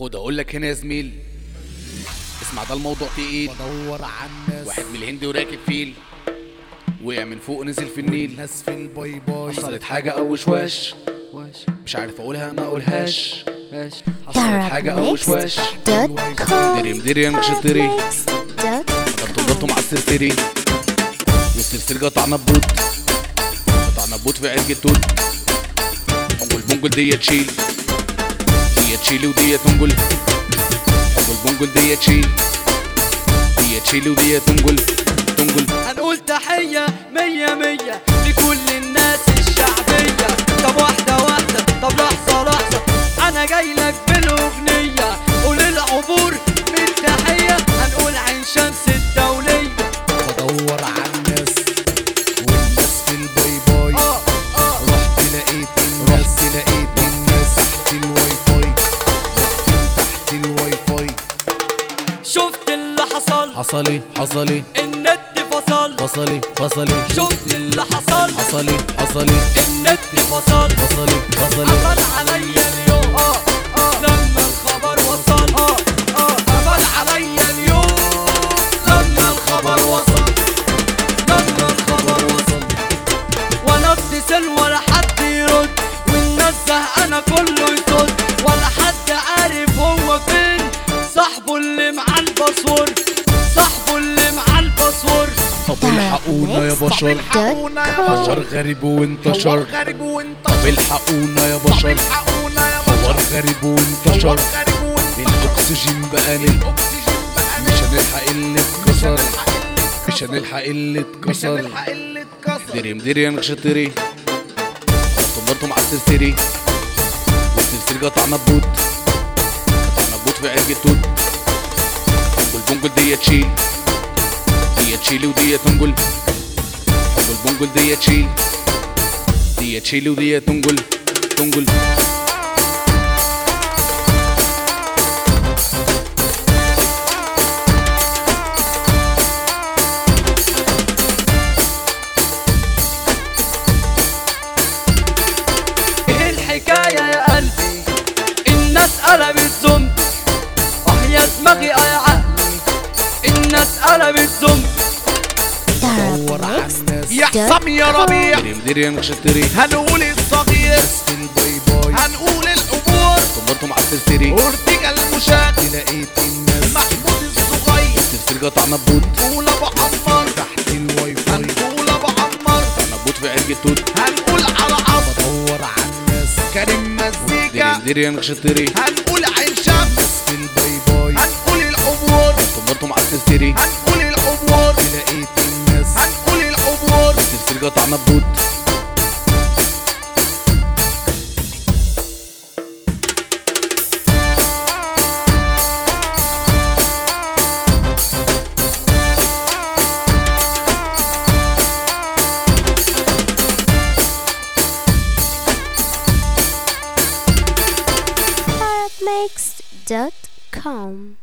خد اقول لك هنا يا زميل اسمع ده الموضوع تقيل بدور على الناس واحد من الهند وراكب فيل وقع من فوق نزل في النيل ناس في الباي باي حصلت حاجة أو وشواش مش عارف أقولها ما أقولهاش حصلت حاجة أو وشواش Darabmix.com دري مدري مش تري Darabmix.com طلبتهم على السرسري والسرسر قطع نبوت قطع نبوت في عرق التوت أنجل بنجل دي تشيل دي تشيل ودي تنجل أنجل بنجل دي تشيل دي تشيل ودي تنجل تنجل هنقول تحية مية مية لكل الناس الشعبية طب واحدة واحدة طب لحظة لحظة أنا جاي لك بالأغنية قول العبور من تحية هنقول عين شمس الدولية بدور على الناس والناس في الباي باي آه آه رحت لقيت الناس لقيت الناس تحت الواي فاي تحت الواي فاي شفت اللي حصل حصلي حصلي النت فصل فصلي فصلي شفت اللي حصل حصلي حصلي النت فصل فصلي فصلي قفل عليا اليوم اه اه لما الخبر وصل اه اه قفل عليا اليوم لما الخبر وصل لما الخبر وصل وانا اتصل ولا حد يرد والناس زهقانه كله يصد ولا حد عارف هو فين صاحبه اللي معاه الباسورد صاحبه اللي معاه الباسورد طب الحقونا يا بشر حوار Darabmix.com غريب وانتشر غريب وانت طب الحقونا يا بشر الحقونا يا حوار بشر غريب وانتشر غريب وانت الاكسجين بقى نل الاكسجين بقى مش هنلحق اللي اتكسر مش مش هنلحق اللي مش اتكسر هنلحق اللي اتكسر دري مدري مش تري طلبتهم على السرسري والسرسر قطع نبوت قطع نبوت في عرق التوت انجل بنجل دي تشيل دي تشيل ودي تنجل انجل بنجل دي تشيل دي تشيل ودي تنجل تنجل ايه الحكاية يا قلبي الناس قلبت زومبي اه يا دماغي اه يا عقلي الناس قلبت زومبي دور على الناس يا حسام يا ربيع دري مدري مش تري هنقول الصغير في الباي باي هنقول الامور طلبتهم على السرسري اورتيجا المشاة لقيت الناس محمود الصغير السرسر قطع نبوت قول ابو عمار تحت الواي فاي هنقول ابو عمار قطع نبوت في عرق التوت هنقول على عصر بدور على الناس كريم دري مزيكا مدري مش تري هنقول عين شمس في الباي باي هنقول الامور طلبتهم على السرسري هنقول الامور لقيت الناس هنقول الامور السلسل قطع نبوت Darabmix.com